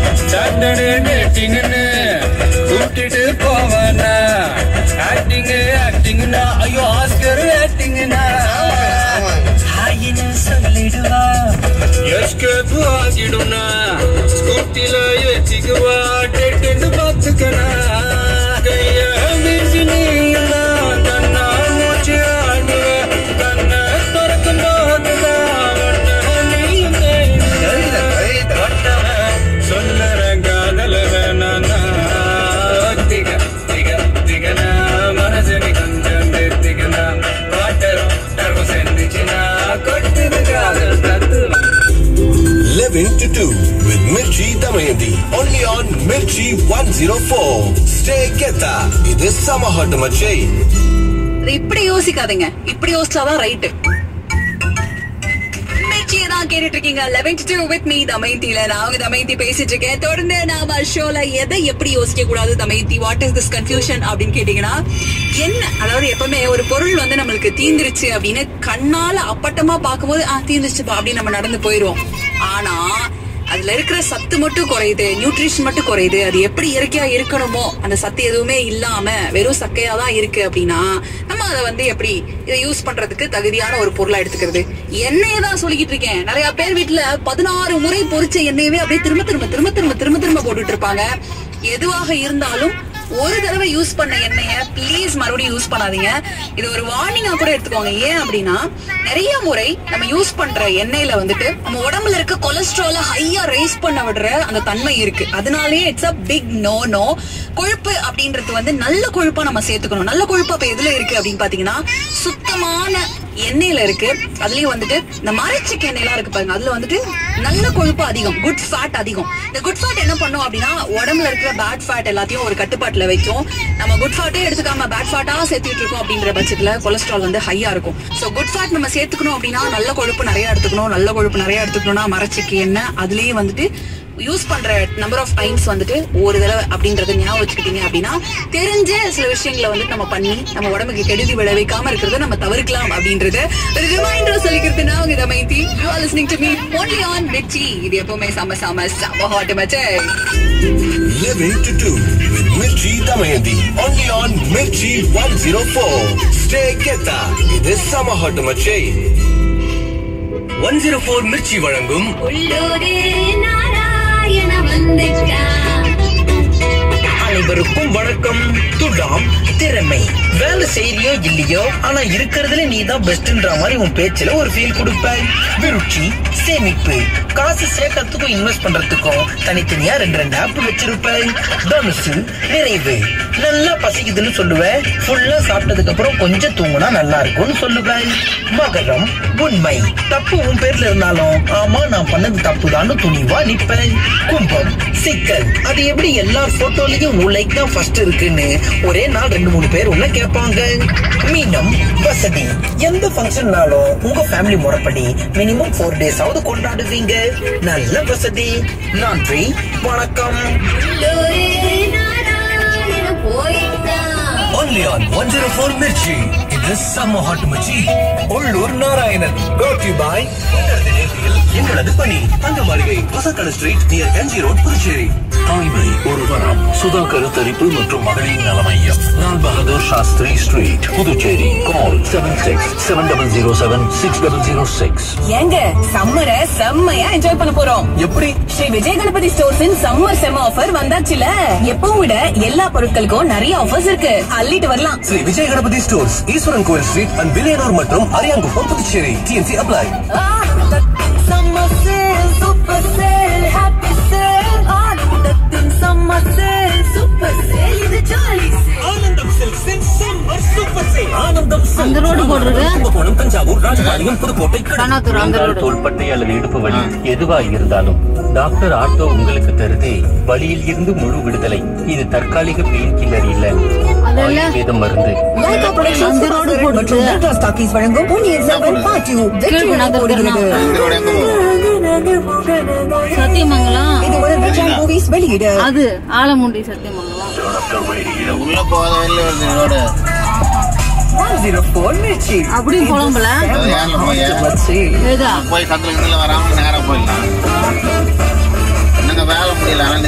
Saturday டேட்டிங்னு கூப்பிட்டுட்டு போவானா acting ஆக்டிங்னா ஐயோ ஆஸ்கர் ஆக்டிங்னா ஹாயின்னு சொல்லிடுவா எஸ்கேப் ஆகிடும்னா ஸ்கூட்டில ஏத்திக்குவா டேட்டுன்னு பார்த்துக்கனா கைய வீசி நீனா தன்னா மூச்சு ஆடுவ கண்ணை திறக்கும் போதுதான் உன்னை நீயும் சொல்லறேன் காதல வேணானா திக திக திகனா மனசனி கொஞ்சம் திகனா பாட்டரும் தரும் செஞ்சுச்சுனா கொட்டுது காதல் தத்துவம் 11 to 2 with Mirchi Damayanti. Only on Mirchi 104. Stay Geta. இது சம ஹாட் மச்சை இது இப்படி யோசிக்காதீங்க இப்படி யோசிச்சாதான் ரைட்டு தான் கேட்டுட்டு இருக்கீங்க லெவன் டூ வித் மீ தமைத்தில நான் உங்க தமைத்தி பேசிட்டு இருக்கேன் தொடர்ந்து நாம ஷோல எதை எப்படி யோசிக்க கூடாது தமைத்தி வாட் இஸ் திஸ் கன்ஃபியூஷன் அப்படின்னு கேட்டீங்கன்னா என்ன அதாவது எப்பவுமே ஒரு பொருள் வந்து நம்மளுக்கு தீந்துருச்சு அப்படின்னு கண்ணால அப்பட்டமா பார்க்கும்போது ஆ தீந்துருச்சுப்பா அப்படின்னு நம்ம நடந்து போயிருவோம் ஆனா அதுல இருக்கிற சத்து மட்டும் குறையுது நியூட்ரிஷன் மட்டும் குறையுது அது எப்படி இயற்கையா இருக்கணுமோ அந்த சத்து எதுவுமே இல்லாம வெறும் சக்கையா தான் இருக்கு அப்படின்னா நம்ம அதை வந்து எப்படி இதை யூஸ் பண்றதுக்கு தகுதியான ஒரு பொருளா எடுத்துக்கிறது எண்ணெயை தான் சொல்லிக்கிட்டு இருக்கேன் நிறைய பேர் வீட்டுல பதினாறு முறை பொரிச்ச எண்ணெயவே அப்படியே திரும்ப திரும்ப திரும்ப திரும்ப திரும்ப திரும்ப போட்டுட்டு இருப்பாங்க எதுவாக இருந்தாலும் ஒரு தடவை யூஸ் பண்ண எண்ணெய ப்ளீஸ் மறுபடியும் யூஸ் பண்ணாதீங்க இது ஒரு வார்னிங்கா கூட எடுத்துக்கோங்க ஏன் அப்படின்னா நிறைய முறை நம்ம யூஸ் பண்ற எண்ணெயில வந்துட்டு நம்ம உடம்புல இருக்க கொலஸ்ட்ரால ஹையா ரைஸ் பண்ண விடுற அந்த தன்மை இருக்கு அதனாலேயே it's a big no no கொழுப்பு அப்படின்றது வந்து நல்ல கொழுப்பா நம்ம சேர்த்துக்கணும் நல்ல கொழுப்பு அப்ப எதுல இருக்கு அப்படின்னு பாத்தீங்கன்னா சுத்தமான எண்ணெயில இருக்கு அதுலயும் வந்துட்டு இந்த மரச்சிக்கு எண்ணெய்லாம் இருக்கு பாருங்க அதுல வந்துட்டு நல்ல கொழுப்பு அதிகம் குட் ஃபேட் அதிகம் இந்த குட் ஃபேட் என்ன பண்ணும் அப்படின்னா உடம்புல இருக்கிற பேட் ஃபேட் எல்லாத்தையும் ஒரு கட்டுப்பாட்டுல வைக்கும் நம்ம குட் ஃபேட்டே எடுத்துக்காம பேட் ஃபேட்டா சேர்த்துட்டு இருக்கோம் அப்படின்ற பட்சத்துல கொலஸ்ட்ரால் வந்து ஹையா இருக்கும் சோ குட் ஃபேட் நம்ம சேர்த்துக்கணும் அப்படின்னா நல்ல கொழுப்பு நிறைய எடுத்துக்கணும் நல்ல கொழுப்பு நிறைய எடுத்துக்கணும்னா மரச்சிக்கு எண்ணெய் அதுலயே வந்துட்டு யூஸ் பண்ற நம்பர் ஆஃப் டைம்ஸ் வந்துட்டு ஒரு தடவை அப்படின்றத ஞாபகம் வச்சுக்கிட்டீங்க அப்படின்னா தெரிஞ்ச சில விஷயங்களை வந்து நம்ம பண்ணி நம்ம உடம்புக்கு கெடுதி விளைவிக்காம இருக்கிறத நம்ம தவிர்க்கலாம் அப்படின்றது ஒரு ரிமைண்டர் சொல்லிக்கிறது நான் உங்க மைத்தி you are listening to me only on Mirchi இது எப்பவுமே சம சம சம ஹாட் மச்சை 11 to 2 with Mirchi Damayanti. Only on Mirchi 104. Stay Geta. இது சம ஹாட் மச்சை ஒன் ஜீரோ ஃபோர் மிர்ச்சி வழங்கும் உள்ளூரே நாராயண வந்துட்டா அனைவருக்கும் வணக்கம் துடாம் திறமை வேலை செய்யறியோ இல்லையோ ஆனா இருக்கிறதுல நீ தான் பெஸ்ட்ன்ற மாதிரி உன் பேச்சுல ஒரு ஃபீல் கொடுப்பாய் விருட்சி சேமிப்பு காசு சேர்க்கறதுக்கும் இன்வெஸ்ட் பண்றதுக்கும் தனித்தனியா ரெண்டு ரெண்டு ஆப் வச்சிருப்பாய் தனுசு நிறைவு நல்லா பசிக்குதுன்னு சொல்லுவேன் ஃபுல்லா சாப்பிட்டதுக்கு அப்புறம் கொஞ்சம் தூங்குனா நல்லா இருக்கும்னு சொல்லுவேன் மகரம் உண்மை தப்பு உன் பேர்ல இருந்தாலும் ஆமா நான் பண்ணது தப்புதான்னு துணிவா நிப்பேன் கும்பம் சிக்கல் அது எப்படி எல்லா போட்டோலயும் உன் லைக் தான் ஃபர்ஸ்ட் இருக்குன்னு ஒரே நாள் ரெண்டு மூணு பேர் உன்ன கேட்பாங்க மீனம் வசதி எந்த ஃபங்க்ஷன்னாலும் உங்க ஃபேமிலி முறைப்படி மினிமம் ஃபோர் டேஸ் ஆவது கொண்டாடுவீங்க நல்ல வசதி நன்றி வணக்கம் உள்ளூரே நாராயண போயிட்டா only on one zero four Mirchi இது சம ஹாட் மச்சி உள்ளூர் Narayanan brought to you by எங்களது பணி தங்க மாளிகை வசக்கடை street near NG road Puducherry தாய்மை ஒரு வரம் சுதா கருத்தரிப்பு மற்றும் மகளிர் நல மையம் Lal Bahadur Shastri street Puducherry call seven six seven double zero seven six double zero six ஏங்க சம்மர செம்மையா என்ஜாய் பண்ண போறோம் எப்படி ஸ்ரீ விஜய் கணபதி ஸ்டோர்ஸின் சம்மர் செம ஆஃபர் வந்தாச்சுல எப்பவும் விட எல்லா பொருட்களுக்கும் நிறைய ஆஃபர்ஸ் இருக்கு அள்ளிட்டு வரலாம் ஸ்ரீ விஜய் கணபதி ஸ்டோர்ஸ் ஈஸ்வரன் கோவில் ஸ்ட்ரீட் அண்ட் வில்லியனூர் மற்றும் Ariyankuppam Puducherry TNC apply summer sale super sale happy sale ஆனந்தத்தின் சம்மர் சேல் சூப்பர் சேல் இது ஜாலி ஆனந்தம் சில்க்ஸின் சம்மர் சூப்பர் சேல் ஆனந்தம் அந்த ரோடு போடுறது கும்பகோணம் தஞ்சாவூர் ராஜபாளையம் புதுக்கோட்டை கண்ணாத்தூர் அந்த ரோடு தோள்பட்டை அல்லது இடுப்பு வலி எதுவா இருந்தாலும் டாக்டர் ஆர்த்தோ உங்களுக்கு தருதே வலியில் இருந்து முழு விடுதலை இது தற்காலிக பெயின் கில்லர் இல்ல அதெல்லாம் ஆயுர்வேத மருந்து அந்த ரோடு போடுறது ஸ்டாக்கீஸ் வழங்கும் பொன்னியின் செல்வன் பாட்டியூ வெற்றி கீழ்பண்ணாத ஓடுகிறது சத்தியமங்கலம் இது ஒரு வெற்றி மூவிஸ் வெளியீடு அது ஆலமுண்டி சத்தியமங்கலம் உள்ள போகாத வெளில வருது road one zero four Mirchi அப்படியும் புலம்பல ஏன்ல போய் ஏதா போய் சத்துல இதுல வராம நேரா போயிடலாம் என்னங்க வேலை முடியல ஆனா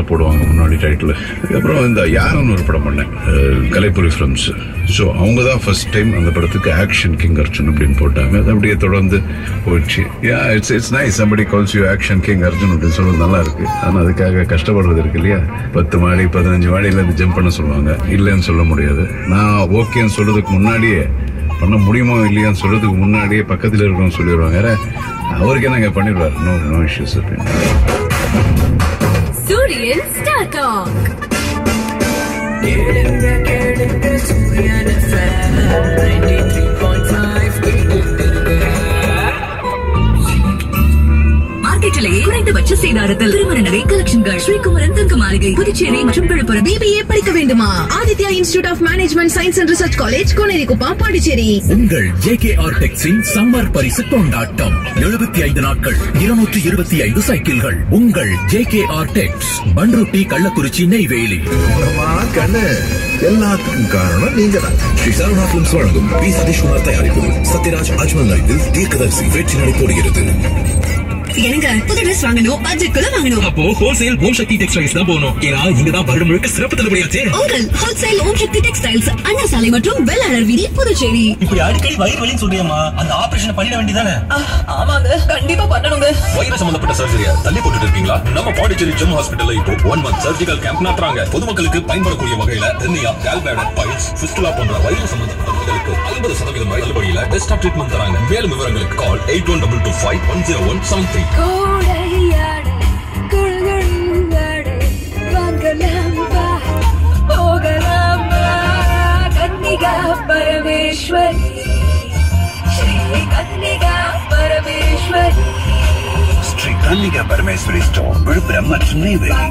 எல்லாம் போடுவாங்க முன்னாடி டைட்டில் அதுக்கப்புறம் இந்த யாருன்னு ஒரு படம் பண்ணேன் அஹ், கலைப்புரி ஃபிலிம்ஸ் ஸோ அவங்க தான் ஃபர்ஸ்ட் டைம் அந்த படத்துக்கு ஆக்ஷன் கிங் அர்ஜுன் அப்படின்னு போட்டாங்க அது அப்படியே தொடர்ந்து போயிடுச்சு yeah it's it's nice somebody calls you action king Arjun அப்படின்னு சொல்றது நல்லா இருக்கு ஆனால் அதுக்காக கஷ்டப்படுறது இருக்கு இல்லையா பத்து மாடி பதினஞ்சு மாடியில இருந்து ஜம்ப் பண்ண சொல்லுவாங்க இல்லைன்னு சொல்ல முடியாது நான் ஓகேன்னு சொல்றதுக்கு முன்னாடியே பண்ண முடியுமோ இல்லையான்னு சொல்றதுக்கு முன்னாடியே பக்கத்தில் இருக்கவங்க சொல்லிடுவாங்க "அட, அவருக்கு என்னங்க பண்ணிடுவார் நோ நோ இஷ்யூஸ் அப்படின்னு சூரியன் ஸ்டார் டாக் மார்க்கெட்டிலேயே குறைந்தபட்ச சேதாரத்தில் திருமண நகை கலெக்ஷன்கள் ஸ்ரீகுமரன் தங்க மாளிகை புதுச்சேரி மற்றும் விழுப்புரம் பிபிஏ படிக்க வேண்டுமா Aditya institute of management science and research college Konerikuppam Pondicherry உங்கள் ஜேகே ஆர்டெக்ஸின் சம்மர் பரிசு கொண்டாட்டம் எழுபத்தி ஐந்து நாட்கள் இருநூற்றி இருபத்தி ஐந்து சைக்கிள்கள் உங்கள் ஜேகே ஆர்டெக்ஸ் பன்ருட்டி கள்ளக்குறிச்சி நெய்வேலி கண்ணு எல்லாத்துக்கும் காரணம் நீங்க தான் ஸ்ரீ சரவணா பிலிம்ஸ் வழங்கும் பி சதீஷ்குமார் தயாரிப்பு சத்யராஜ் அஜ்மல் நடிப்பில் தீர்க்கதரிசி வெற்றி நடை போடுகிறது எனக்கு புது ட்ரெஸ் வாங்கணும் பட்ஜெட்குள்ள வாங்கணும் அப்போ ஹோல்சேல் ஓம் சக்தி டெக்ஸ்டைல்ஸ் தான் போகணும் ஏன்னா இங்கதான் வருடம் முழுக்க சிறப்பு தள்ளுபடியாச்சே உங்கள் ஹோல்சேல் ஓம் சக்தி டெக்ஸ்டைல்ஸ் அண்ணா சாலை மற்றும் வெள்ளாளர் வீதி புதுச்சேரி இப்படி அடிக்கடி வயிறு வலின்னு சொல்றியம்மா அந்த ஆபரேஷன் பண்ணிட வேண்டியதானே ஆமாங்க கண்டிப்பா பண்ணணுங்க வயிறு சம்பந்தப்பட்ட சர்ஜரியா தள்ளி போட்டுட்டு இருக்கீங்களா நம்ம பாண்டிச்சேரி ஜெம் ஹாஸ்பிட்டல்ல இப்போ ஒன் மந்த் சர்ஜிக்கல் கேம்ப் நடத்துறாங்க பொதுமக்களுக்கு பயன்படக்கூடிய வகையில ஹெர்னியா கேல்பிளாடர் பைல்ஸ் ஃபிஸ்டுலா போன்ற வயிறு சம்பந்தப்பட்ட நோய்களுக்கு ஐம்பது சதவீதம் வரை தள்ளுபடியில பெஸ்டா ட்ரீட்மெண்ட் தராங்க மேலும் விவரங்களுக்கு call eight one double two five one zero one seven three Parameswari Shri Kannika Parameswari Shri Kannika Parameswari store Villupuram மற்றும் Neyveli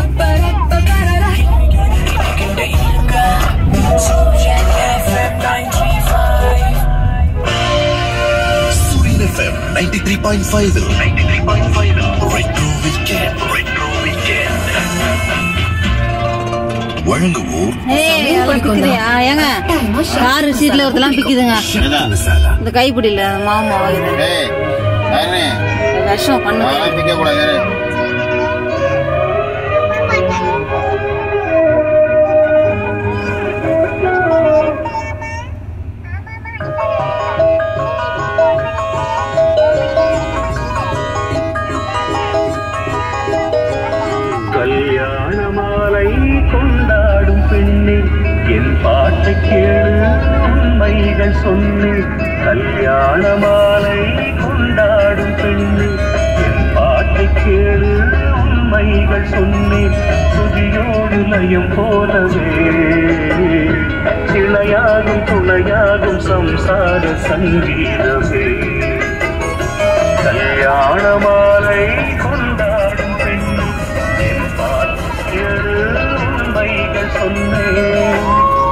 Suryan FM ninety three point five ninety three point five retro weekend retro weekend வழங்குவோர் பிக்குதுயா ஏங்க காரு சீட்ல ஒருத்தலாம் பிக்குதுங்க இந்த கைப்பிடியில மாவு மாவு விஷம் பண்ணு பிக்க கூடாது கல்யாண மாலை கொண்டாடும் பெண்ணே என் பாட்டை கேளு உண்மைகள் சொன்னேன் கல்யாண மாலை கொண்டாடும் பெண்ணே என் பாட்டை கேளு உண்மைகள் சொன்னேன் துதியோடு லயம் போலவே இளையாகும் துணையாகும் சம்சார சங்கீதமே கல்யாண மாலை கொண்டாடும் பெண்ணே என் பாட்டு உண்மைகள் சொன்னேன்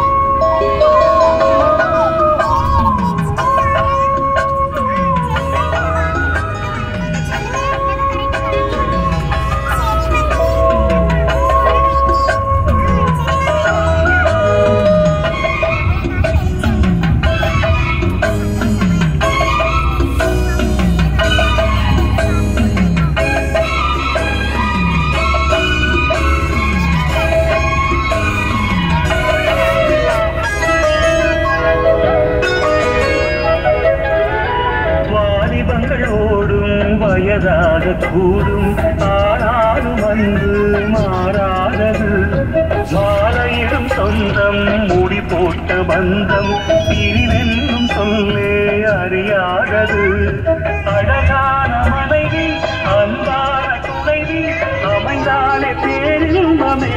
வாலிபங்கள் ஓடும் வயதாக கூடும் ஆனாலும் அன்பு மாறாதது மாலையிடும் சொந்தம் முடி போட்ட பந்தம் பிரிவென்னும் சொல்லே அறியாதது அழகான மனைவி அன்பான துணைவி அமைந்தாலே பேரின்பமே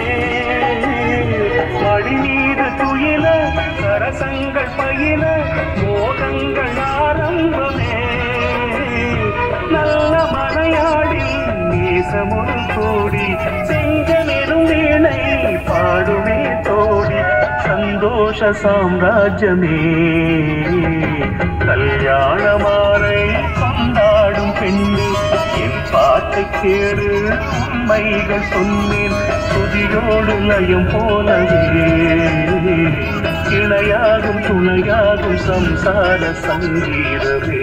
மடி மீது துயில சரசங்கள் பயில மோகங்கள் ஆரம்பமே நல்ல மலையாடில் நேசமொரு கோடி செஞ்சமெனும் வீணை பாடுமே தோடி சந்தோஷ சாம்ராஜ்யமே கல்யாண மாலை கொண்டாடும் பெண்ணே என் பாட்டை கேடு உண்மைகள் சொன்னேன் துதியோடு லயம் போலவே இணையாகும் துணையாகும் சம்சார சங்கீதமே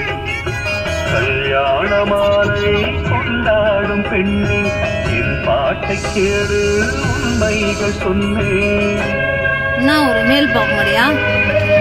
கல்யாண மாலை கொண்டாடும் பெண்ணே என் பாட்டு பாட்டை கேடு உண்மைகள் சொன்னேன் என்ன ஒரு மேல் பார்க்க முடியா